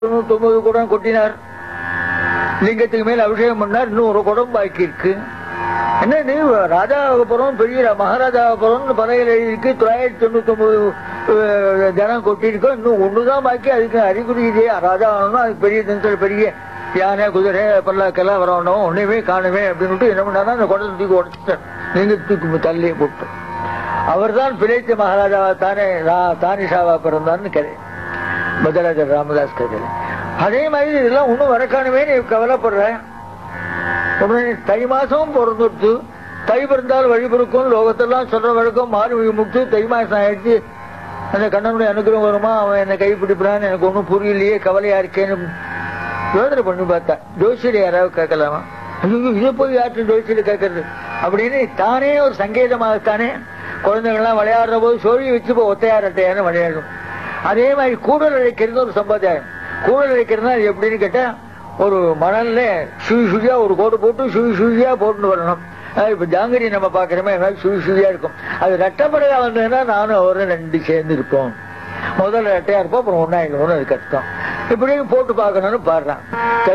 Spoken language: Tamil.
தொண்ணூத்தொன்பது குடம் கொட்டினார் லிங்கத்துக்கு மேல அபிஷேகம் பண்ணார் இன்னும் ஒரு குடம் பாக்கி இருக்கு என்ன நீ ராஜாபுரம் பெரிய மகாராஜாபுரம் பறையில் எழுதியிருக்கு தொள்ளாயிரத்தி தொண்ணூத்தி ஒன்பது ஜனம் கொட்டியிருக்கோம் இன்னும் ஒண்ணுதான் பாக்கி அதுக்கு அறிகுறி இதே ராஜா ஆகணும் அதுக்கு பெரிய தினத்தில் பெரிய யானை குதிரை பல்லாக்கெல்லாம் வரணும் ஒண்ணுமே காணுமே அப்படின்னு என்ன பண்ணாருன்னா அந்த குடத்தை தூக்கி உடச்சிட்டார் நீங்க தூக்கி தள்ளி போட்டு அவர்தான் பிழைத்த மகாராஜாவா தானே ரா- தானிஷாவா பிறந்தார்னு கதை பத்ராஜர் ராமதாஸ் கதையில அதே மாதிரி இதெல்லாம் ஒண்ணும் வரக்கானுமே நீ கவலைப்படுற உடனே தை மாசம் பிறந்துட்டு தை பிறந்தால் வழிபிறக்கும் லோகத்தெல்லாம் சொல்ற வழக்கம் மாறு முட்டு தை மாசம் ஆயிடுச்சு அந்த கண்ணனுடைய அனுகிரகம் வருமா அவன் என்னை கைப்பிடிப்பான்னு எனக்கு ஒன்றும் புரியலையே கவலையா இருக்கேன்னு யோசனை பண்ணி பார்த்தா ஜோசியர் யாராவது கேட்கலாமா ஐயோ இதை போய் யார்ட்டு ஜோசியர் கேட்கறது அப்படின்னு தானே ஒரு சங்கேதமாகத்தானே குழந்தைகள்லாம் விளையாடுற போது சோழி வச்சு இப்போ ஒத்தையார் அட்டையான்னு விளையாடும் அதே மாதிரி கூடல் அழைக்கிறது ஒரு சம்பிரதாயம் கூடல் அழைக்கிறதுனா அது எப்படின்னு கேட்டா ஒரு மணல்ல சுழி சுழியா ஒரு கோடு போட்டு சுழி சுழியா போட்டு வரணும் அஹ் இப்ப ஜாங்கிரி நம்ம பாக்குறோமே அது மாதிரி சுழி சுழியா இருக்கும் அது ரெட்டப்படையா வந்ததுன்னா நானும் அவரும் ரெண்டு சேர்ந்து இருப்போம் முதல்ல ரெட்டையா இருப்போம் அப்புறம் ஒன்னாயிடுவோம்னு அது கஷ்டம் இப்படியும் போட்டு பார்க்கணும்னு பாடுறான்